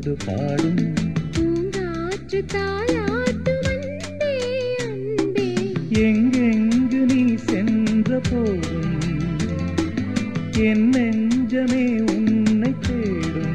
நம்மோடு பாடும் பூங்காற்று தாலாட்டும் அன்பே அன்பே எங்கெங்கு நீ சென்ற போதும் என் நெஞ்சமே உன்னை தேடும்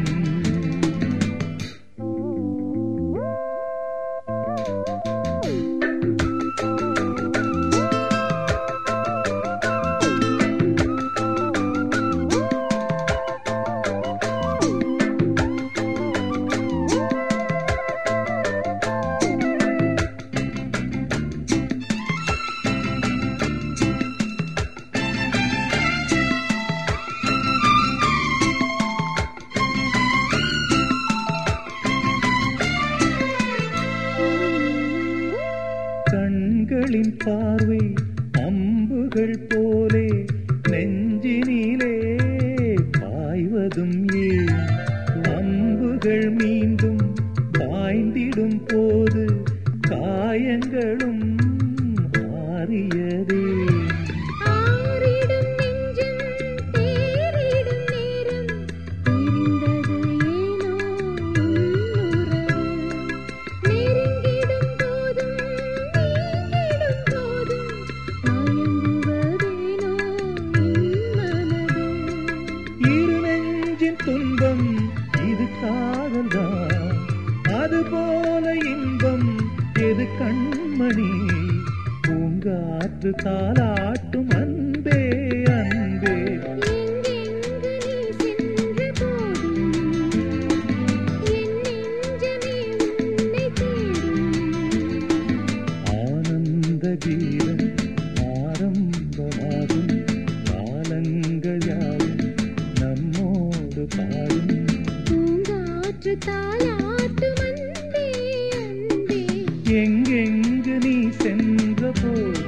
கண்களின் பார்வை அம்புகள் போலே நெஞ்சினிலே பாய்வதும் ஏன் அம்புகள் மீண்டும் பாய்ந்திடும் போது காயங்களும் ஆறியதே ஆறிடும் நெஞ்சம் தேறிடும் நேரம் பிரிந்தது ஏனோ உன்னுறவு நெருங்கிடும் போதும் நீங்கிடும் போதும் மயங்குவதேனோ என் மனது இரு நெஞ்சின் துன்பம் இது காதல்தான் அதுபோல இன்பம் எது கண்மணி பூங்காற்று தாலாட்டும் அன்பே அன்பே எங்கெங்கு நீ சென்ற போதும் என் நெஞ்சமே உன்னை தேடும் ஆனந்த கீதம் ஆரம்பமாகும் காலங்கள் யாவும் நம்மோடு பாடும் பூங்காற்று தாலாட்டும் அன்பே அன்பே எங்கெங்கு நீ சென்ற போதும்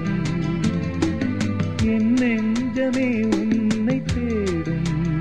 என் நெஞ்சமே உன்னை தேடும்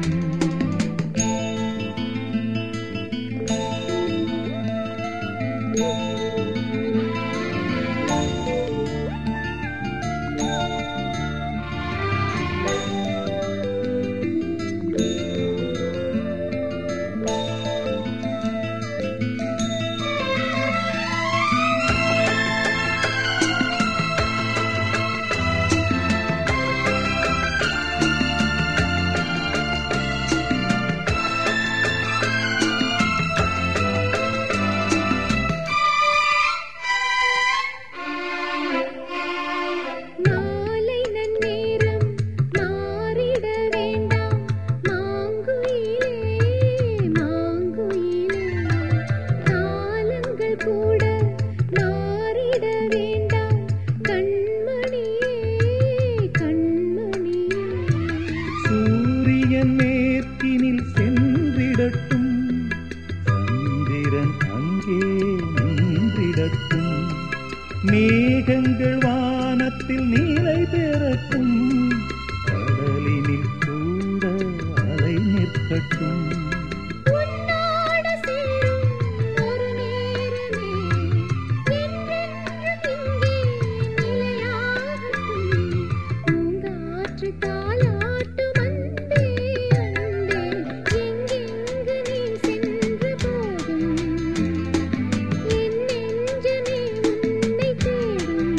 மாலை நன்னேரம் மாறிட வேண்டாம் மாங்குயிலே மாங்குயிலே காலங்கள் கூட மாறிட வேண்டாம் கண்மணியே கண்மணியே சூரியன் மேற்கினில் சென்றிடட்டும் சந்திரன் அங்கே நின்றிடட்டும் மேகங்கள் வானத்தில் நிலை பெறட்டும் கடலினில் கூட அலை நிற்கட்டும் உன்னோடு சேரும் ஒரு நேரமே என்றென்றும் இங்கே நிலையாகட்டும் பூங்காற்று தாலாட்டும் அன்பே அன்பே எங்கெங்கு நீ சென்ற போதும் என் நெஞ்சமே உன்னை தேடும்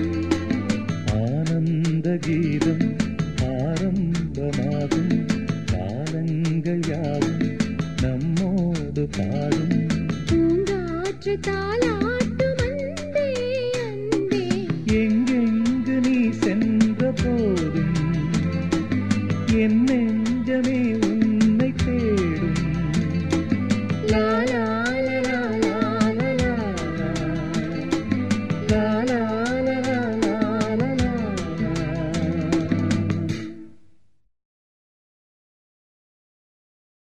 ஆனந்த கீதம் ஆரம்பமாகும் காலங்கள் யாவும் நம்மோடு பாடும் பூங்காற்று தாலா